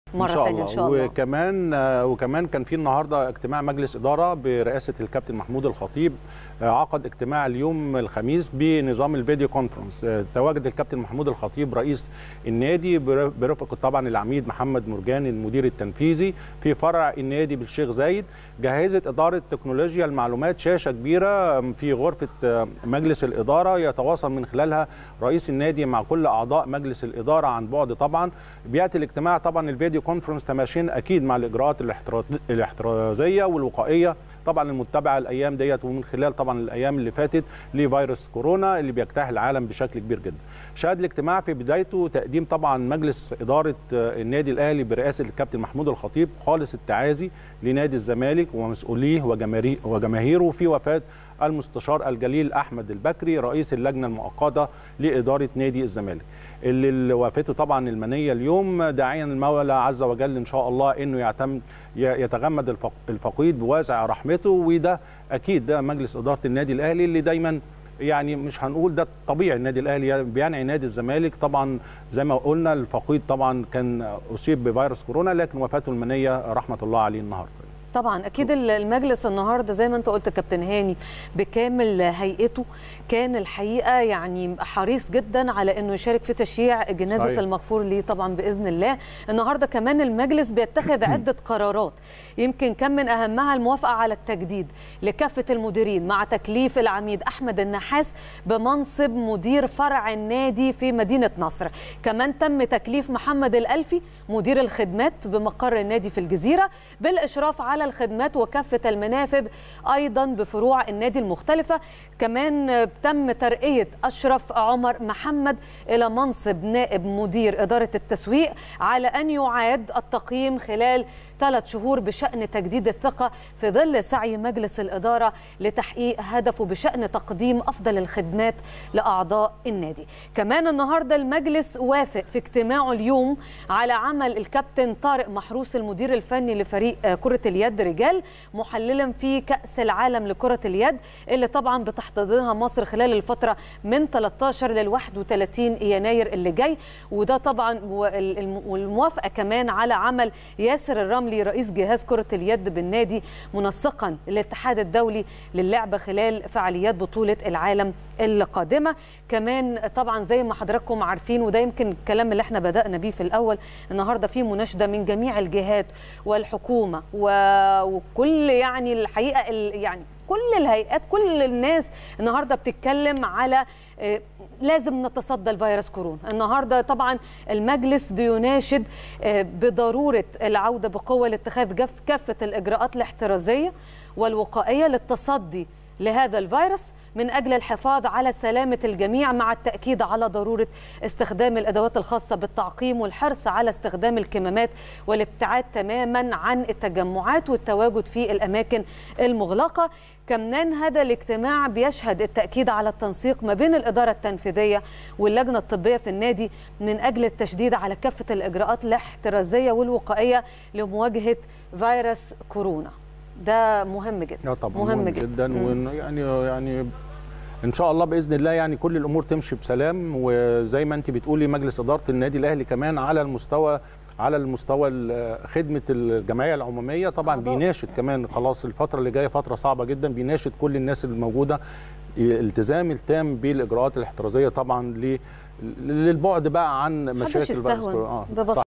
مره إن شاء ثانيه الله. ان شاء الله وكمان آه، وكمان كان في النهارده اجتماع مجلس اداره برئاسه الكابتن محمود الخطيب آه، عقد اجتماع اليوم الخميس بنظام الفيديو كونفرنس آه، تواجد الكابتن محمود الخطيب رئيس النادي بر- برفقه طبعا العميد محمد مرجان المدير التنفيذي في فرع النادي بالشيخ زايد جهزت اداره تكنولوجيا المعلومات شاشه كبيره في غرفه آه، مجلس الاداره يتواصل من خلالها رئيس النادي مع كل اعضاء مجلس الاداره عن بعد طبعا بياتي الاجتماع طبعا الفيديو كونفرنس تماشين اكيد مع الاجراءات الاحترا- الاحترازيه والوقائيه طبعا المتبعه الايام ديت ومن خلال طبعا الايام اللي فاتت لفيروس كورونا اللي بيجتاح العالم بشكل كبير جدا. شهد الاجتماع في بدايته تقديم طبعا مجلس اداره آه، النادي الاهلي برئاسه الكابتن محمود الخطيب خالص التعازي لنادي الزمالك ومسؤوليه وجماهير- وجماهيره في وفاه المستشار الجليل احمد البكري رئيس اللجنه المؤقته لاداره نادي الزمالك. اللي اللي وافته طبعا المنيه اليوم داعيا المولى عز وجل ان شاء الله انه يعتم ي- يتغمد الفق- الفقيد بواسع رحمته وده اكيد ده مجلس اداره النادي الاهلي اللي دايما يعني مش هنقول ده طبيعي النادي الاهلي بينعي نادي الزمالك طبعا زي ما قلنا الفقيد طبعا كان اصيب بفيروس كورونا لكن وفاته المنيه رحمه الله عليه النهارده طبعا اكيد المجلس النهارده زي ما انت قلت كابتن هاني بكامل هيئته كان الحقيقه يعني حريص جدا على انه يشارك في تشييع جنازه صحيح. المغفور ليه طبعا باذن الله النهارده كمان المجلس بيتخذ عده قرارات يمكن كان من اهمها الموافقه على التجديد لكافه المديرين مع تكليف العميد احمد النحاس بمنصب مدير فرع النادي في مدينه نصر كمان تم تكليف محمد الالفي مدير الخدمات بمقر النادي في الجزيره بالاشراف على الخدمات وكافه المنافذ ايضا بفروع النادي المختلفه كمان تم ترقيه اشرف عمر محمد الى منصب نائب مدير اداره التسويق على ان يعاد التقييم خلال ثلاث شهور بشان تجديد الثقه في ظل سعي مجلس الاداره لتحقيق هدفه بشان تقديم افضل الخدمات لاعضاء النادي. كمان النهارده المجلس وافق في اجتماعه اليوم على عمل الكابتن طارق محروس المدير الفني لفريق آه، كره اليد رجال محللا في كاس العالم لكره اليد اللي طبعا بتحتضنها مصر خلال الفتره من 13 لل 31 يناير اللي جاي وده طبعا وال- والموافقه كمان على عمل ياسر الرملي رئيس جهاز كره اليد بالنادي منسقا للاتحاد الدولي للعبه خلال فعاليات بطوله العالم القادمه كمان طبعا زي ما حضراتكم عارفين وده يمكن الكلام اللي احنا بدانا بيه في الاول النهارده في مناشده من جميع الجهات والحكومه و- وكل يعني الحقيقه ال- يعني كل الهيئات كل الناس النهارده بتتكلم على آه، لازم نتصدى لفيروس كورونا النهارده طبعا المجلس بيناشد آه، بضروره العوده بقوه لاتخاذ جف- كافه الاجراءات الاحترازيه والوقائيه للتصدي لهذا الفيروس من اجل الحفاظ على سلامه الجميع مع التاكيد على ضروره استخدام الادوات الخاصه بالتعقيم والحرص على استخدام الكمامات والابتعاد تماما عن التجمعات والتواجد في الاماكن المغلقه كمان هذا الاجتماع بيشهد التاكيد على التنسيق ما بين الاداره التنفيذيه واللجنه الطبيه في النادي من اجل التشديد على كافه الاجراءات الاحترازيه والوقائيه لمواجهه فيروس كورونا ده مهم جدا اه طبعا مهم جدا. جدا مم. وإنه يعني يعني ان شاء الله باذن الله يعني كل الامور تمشي بسلام وزي ما انت بتقولي مجلس اداره النادي الاهلي كمان على المستوى على المستوى ال- خدمه الجمعيه العموميه طبعا أعضاء. بيناشد كمان خلاص الفتره اللي جايه فتره صعبه جدا بيناشد كل الناس الموجوده الالتزام التام بالاجراءات الاحترازيه طبعا ل- للبعد بقى عن محدش مشاكل فيروس يستهون كورونا. آه، ببساطة. صح.